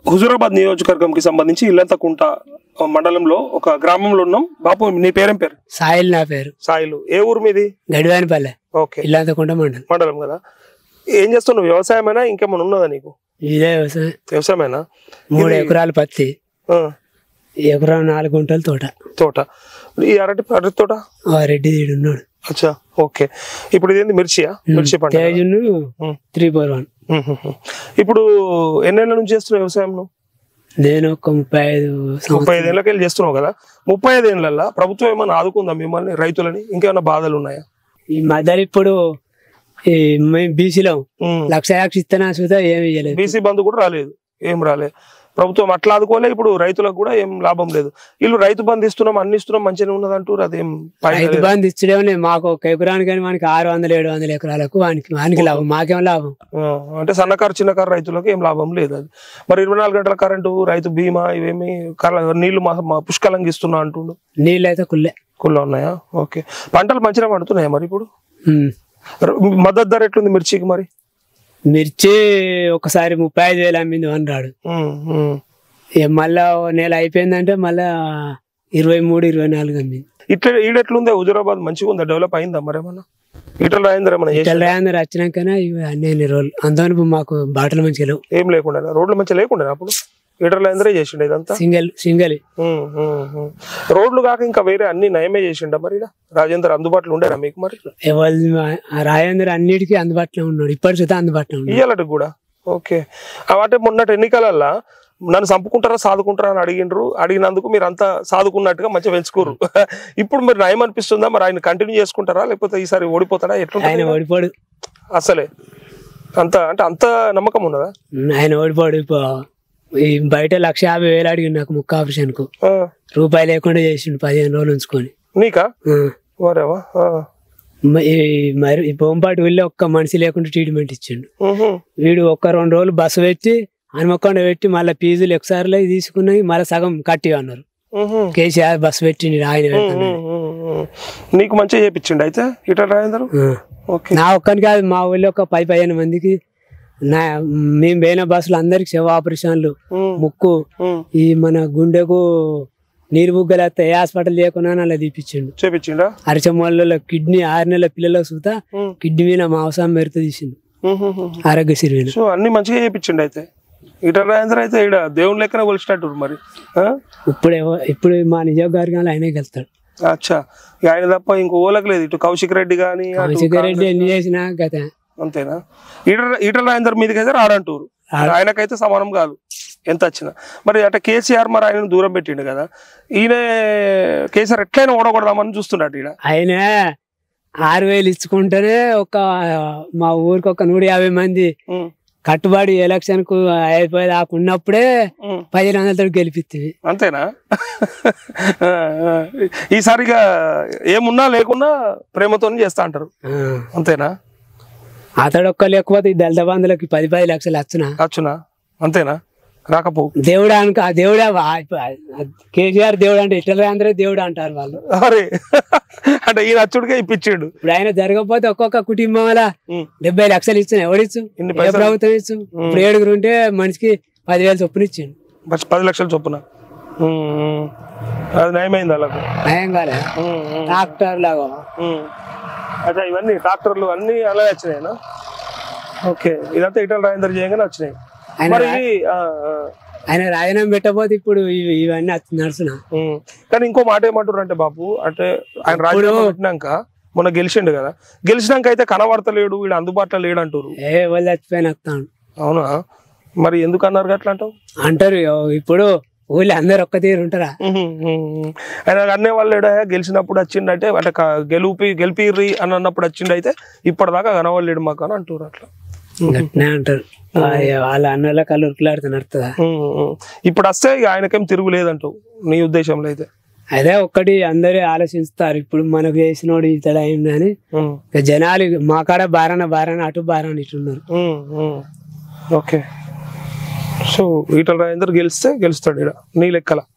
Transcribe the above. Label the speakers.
Speaker 1: హుజూరాబాద్ నియోజకవర్గంకి సంబంధించి ఇల్లంతకుంట మండలంలో ఒక గ్రామంలో ఉన్నాం బాపు నీ పేరేం పేరు
Speaker 2: సాయిల్ నా పేరు
Speaker 1: సాయిలు ఏ ఊరు మీది
Speaker 2: గడివానిపల్లె
Speaker 1: ఓకే
Speaker 2: ఇల్లంతకుంట మండలం
Speaker 1: మండలం కదా ఏం చేస్తున్నావు వ్యవసాయమైనా ఇంకేమైనా ఉన్నదా నీకు
Speaker 2: ఇదే వ్యవసాయం
Speaker 1: వ్యవసాయమైనా
Speaker 2: మూడు
Speaker 1: ఇది-
Speaker 2: ఎకరాలు పత్తి
Speaker 1: ఆ,
Speaker 2: ఎకరం నాలుగు గుంటల తోట
Speaker 1: తోట ఈ అరటి అరటి తోట
Speaker 2: ఆ రెడ్డి తీడు ఉన్నాడు
Speaker 1: అచ్చా ఓకే ఇప్పుడు ఇదేంది మిర్చియా మిర్చి పంట
Speaker 2: తేజును
Speaker 1: ఉమ్.
Speaker 2: త్రీ ఫోర్ వన్
Speaker 1: ఇప్పుడు ఎన్నేళ్ల నుంచి చేస్తున్నావు వ్యవసాయం నువ్వు
Speaker 2: నేను ఒక ముప్పై ఐదు
Speaker 1: ముప్పై
Speaker 2: సంవత్సరాలు
Speaker 1: ఐదేళ్ళకి వెళ్ళి చేస్తున్నావు కదా ముప్పై ఐదు ఏళ్ళల్లో ప్రభుత్వం ఏమైనా ఆదుకుందా మిమ్మల్ని రైతులని ఇంకేమైనా బాధలు ఉన్నాయా
Speaker 2: ఈ మధ్యలో ఇప్పుడు ఈ మేము బీసీలో
Speaker 1: ఉమ్.
Speaker 2: లక్ష లక్ష ఇస్తున్నా చూద్దా ఏమి ఇవ్వలేదు
Speaker 1: బీసీ బంధు కూడా రాలేదు ఏం రాలేదు ప్రభుత్వం అట్లా ఆదుకోలే ఇప్పుడు రైతులకు కూడా ఏం లాభం లేదు వీళ్ళు రైతు బంధు ఇస్తున్నాం అన్ని ఇస్తున్నాం మంచిగా ఉన్నది అంటారు అదేం పైన
Speaker 2: రైతు
Speaker 1: లేదు.
Speaker 2: బంధు ఇచ్చడే మాకు ఒక ఎకరానికి కానీ మనకి ఆరు వందలు ఏడు వందల ఎకరాలకు వానికి వానికి లాభం మాకేం లాభం
Speaker 1: ఆ, అంటే సన్నకారు చిన్నకారు రైతులకు ఏం లాభం లేదు అది మరి ఇరవై నాలుగు గంటల కరెంటు రైతు బీమా ఇవేమి కల- నీళ్లు మా- మా పుష్కలంగా ఇస్తున్నా అంటుండు
Speaker 2: నీళ్ళు అయితే కుల్లే
Speaker 1: కుళ్ళ ఉన్నాయా ఓకే పంటలు మంచిగా పండుతున్నాయా మరి ఇప్పుడు
Speaker 2: ఉమ్.
Speaker 1: ర- మద్దతు ధర ఎట్లుంది మిర్చికి మరి
Speaker 2: మిర్చి ఒకసారి ముప్పై ఐదు వేలు అమ్మింది అన్నాడు
Speaker 1: ఉమ్, ఉమ్.
Speaker 2: ఇక మళ్ళా ఓ నెల అయిపోయిందంటే మళ్ళా ఇరవై మూడు ఇరవై నాలుగు అమ్మింది
Speaker 1: ఇట్లా ఈడెట్లుంది హుజురాబాద్ మంచిగా ఉందా డెవలప్ అయిందా మరేమన్నా ఈటల రాజేంద్ర ఏమన్నా చేసిండా?
Speaker 2: తెల్లరాందరు వచ్చినాకనే ఇవి అన్ని అన్ని రోజులు అందులో మాకు బాటలు మంచిగా లేవు
Speaker 1: ఏం లేకుండా రోడ్లు మంచిగా లేకుండా అప్పుడు ఈటల రాజేంద్రే చేసిండు ఇదంతా
Speaker 2: సింగల్ సింగల్
Speaker 1: ఉమ్, ఉమ్, ఉమ్. రోడ్లు కాక ఇంకా వేరే అన్ని నయమే చేసిండా మరి ఈడ? రాజేందర్ అందుబాటులో ఉండేనా మీకు మరి
Speaker 2: ఎవరు రాజేంద్ర అన్నిటికీ అందుబాటులో ఉన్నాడు ఇప్పటి చూద్దా అందుబాటులో ఉన్నాడు
Speaker 1: ఇయ్యాలటి కూడా ఓకే అంటే మొన్నటి ఎన్నికలల్లా నన్ను చంపుకుంటారా సాదుకుంటారా అని అడిగిండ్రు అడిగినందుకు మీరు అంతా సాదుకున్నట్టుగా మంచిగా పెంచుకోరు ఇప్పుడు మీరు నయం అనిపిస్తుందా మరి ఆయన కంటిన్యూ చేసుకుంటారా లేకపోతే ఈసారి ఓడిపోతాడా ఎట్లా
Speaker 2: ఆయన ఓడిపోడు
Speaker 1: అసలే అంత అంటే అంత నమ్మకం ఉన్నదా
Speaker 2: ఆయన ఓడిపోడు ఇప్పుడు ఈ బయట లక్ష యాభై వేలు అడిగిండు నాకు ముక్క ఆపరేషన్ కు
Speaker 1: ఆ,
Speaker 2: రూపాయి లేకుండా చేసిండు పదిహేను రోజులు ఉంచుకొని
Speaker 1: నీకా
Speaker 2: ఆ.
Speaker 1: వరేవా ఆ.
Speaker 2: మ- ఈ మరి ఈ బొంబాటి వెళ్ళి ఒక్క మనిషి లేకుండా ట్రీట్మెంట్ ఇచ్చిండు
Speaker 1: ఉహు.
Speaker 2: వీడు ఒక్క రెండు రోజులు బస్సు పెట్టి హనుమకొండ పెట్టి మళ్ళీ ఫీజులు ఎక్సార్లు తీసుకున్నాయి మళ్ళీ సగం కట్టి అన్నారు
Speaker 1: ఉహు.
Speaker 2: కేసీఆర్ బస్సు పెట్టిండు ఆయన పెడతాను
Speaker 1: ఉహు, ఉహు. నీకు మంచిగా చేపించిండు అయితే ఇటల్ రాజేందర్ ఓకే
Speaker 2: నా ఒక్కని కాదు మా ఊళ్ళో ఒక పది పదిహేను మందికి నా మేము పోయిన బస్సులు అందరికి శవ ఆపరేషన్లు
Speaker 1: ఉమ్,
Speaker 2: ముక్కు
Speaker 1: ఉమ్.
Speaker 2: ఈ మన గుండెకు నీరు బుగ్గలు ఏ హాస్పిటల్ లేకుండా అలా తీపిచ్చిండు
Speaker 1: చేపించిండా
Speaker 2: అరచమూలలో కిడ్నీ ఆరు నెలల పిల్లలకు చూతా
Speaker 1: ఉమ్.
Speaker 2: కిడ్నీ మీద మాంసం మెరుత తీసిండు
Speaker 1: ఉహు, ఉహు.
Speaker 2: ఆరోగ్యశ్రీ మీద
Speaker 1: సో అన్ని మంచిగా చేపించిండు అయితే ఇటల్ రాజేంద్ర అయితే ఇక్కడ దేవుని లెక్కన కొలిచినట్టు మరి ఆ?
Speaker 2: ఇప్పుడు ఎవ- ఇప్పుడు మా నిజవర్గాలు ఆయనే గెలుస్తాడు
Speaker 1: అచ్చా ఇక ఆయన తప్ప ఇంకో ఓలకు లేదు ఇటు కౌశిక్ రెడ్డి కానీ
Speaker 2: కౌశిక్ రెడ్డి ఎన్ని చేసినా గత
Speaker 1: అంతేనా ఈటల ఈటల రాజేందర్ మీదకి అయితే రాడంటూరు ఆయనకైతే సమానం కాదు ఎంత వచ్చినా మరి అంటే కేసీఆర్ మరి ఆయన దూరం పెట్టిండు కదా ఈయన కేసీఆర్ ఎట్లయినా ఓడగొడదామని చూస్తున్నాడు ఈడ
Speaker 2: ఆయన ఆరు వేలు ఇచ్చుకుంటేనే ఒక మా ఊరికి ఒక నూట యాభై మంది
Speaker 1: ఉమ్,
Speaker 2: కట్టుబడి ఎలక్షన్ కు అయిపోయి దాకా ఉన్నప్పుడే
Speaker 1: ఉమ్.
Speaker 2: పదిహేను వందలతో గెలిపిస్తుంది
Speaker 1: అంతేనా ఆ, ఆ. ఈసారిగా ఏమున్నా లేకున్నా ప్రేమతో చేస్తా అంటారు అంతేనా
Speaker 2: అతడు ఒక్క లేకపోతే ఈ దళిత బంధువులకి పది పది లక్షలు వచ్చిన
Speaker 1: అచ్చునా అంతేనా రాకపో
Speaker 2: దేవుడా అనుక ఆ దేవుడా వా- కేసీఆర్ దేవుడు అంటే ఇట్లా అందరూ దేవుడు అంటారు వాళ్ళు
Speaker 1: అరే అంటే ఈయన అచ్చుడికే ఇప్పించిండు
Speaker 2: ఇప్పుడు ఆయన జరగకపోతే ఒక్కొక్క కుటుంబం వల్ల
Speaker 1: ఉమ్.
Speaker 2: డెబ్బై లక్షలు ఇచ్చిన ఎవడిచ్చు
Speaker 1: ఇన్ని
Speaker 2: ఏ
Speaker 1: పైసలు?
Speaker 2: ప్రభుత్వం ఇచ్చు ఇప్పుడు ఏడుగురు ఉంటే మనిషికి పదివేలు చొప్పున ఇచ్చిండు
Speaker 1: బస్ పది లక్షలు చొప్పున ఉమ్, ఉమ్. అది నయమైంది అలాగ
Speaker 2: నయం కాలే ట్రాక్టర్ లాగా
Speaker 1: అచ్చా ఇవన్నీ ట్రాక్టర్లు అన్ని అలా వచ్చినాయినా ఓకే ఇదంతా ఇటల్ రాజేందర్ చేయగానే వచ్చినాయి
Speaker 2: ఆయన
Speaker 1: మరి
Speaker 2: రా-
Speaker 1: ఇవి, ఆ, ఆ,
Speaker 2: ఆయన రాజీనామా పెట్టబోతే ఇప్పుడు ఇవి- ఇవన్నీ వచ్చి నడుస్తున్నా
Speaker 1: ఉమ్. కానీ ఇంకో మాట ఏమంటారు అంటే బాబు అంటే ఆయన రాజీనామా పెట్టినాక మొన్న గెలిచిండు కదా గెలిచినాక అయితే కనబడతలేడు వీడు అందుబాటులో లేడు అంటారు
Speaker 2: ఏ వాళ్ళు చచ్చిపోయిన వస్తాను
Speaker 1: అవునా మరి ఎందుకు అన్నారు అట్లా అంటావు
Speaker 2: అంటారు "ఓ, ఇప్పుడు ఊళ్ళో అందరు ఒక్క తీరు ఉంటారా
Speaker 1: ఉహు, ఉహు. ఆయన అన్నే వాళ్ళు ఏడా గెలిచినప్పుడు వచ్చిండంటే అంటే క- గెలుపి గెలిపిర్రి అని అన్నప్పుడు వచ్చిండు అయితే ఇప్పటిదాకా కనవలేడు మాకు అని అంటారు అట్లా
Speaker 2: గట్టినే అంటారు ఆ, వాళ్ళ అన్నల కళ్ళు ఉరుకులాడుతూ నడుతుందా
Speaker 1: ఉహు, ఉహు. ఇప్పుడు వస్తే ఇక ఆయనకేం తిరుగులేదంటావు నీ ఉద్దేశంలో అయితే
Speaker 2: అదే ఒక్కటి అందరూ ఆలోచిస్తారు ఇప్పుడు మనకు చేసినోడు ఇతడు అయిందని
Speaker 1: ఉమ్,
Speaker 2: ఇక జనాలు మా కాడ బారాన బారాన అటు బారాన ఇటు ఉన్నారు
Speaker 1: ఉమ్, ఉమ్. ఓకే సో ఈటల రాజేందర్ గెలిస్తే గెలుస్తాడు ఇక్కడ నీ లెక్కల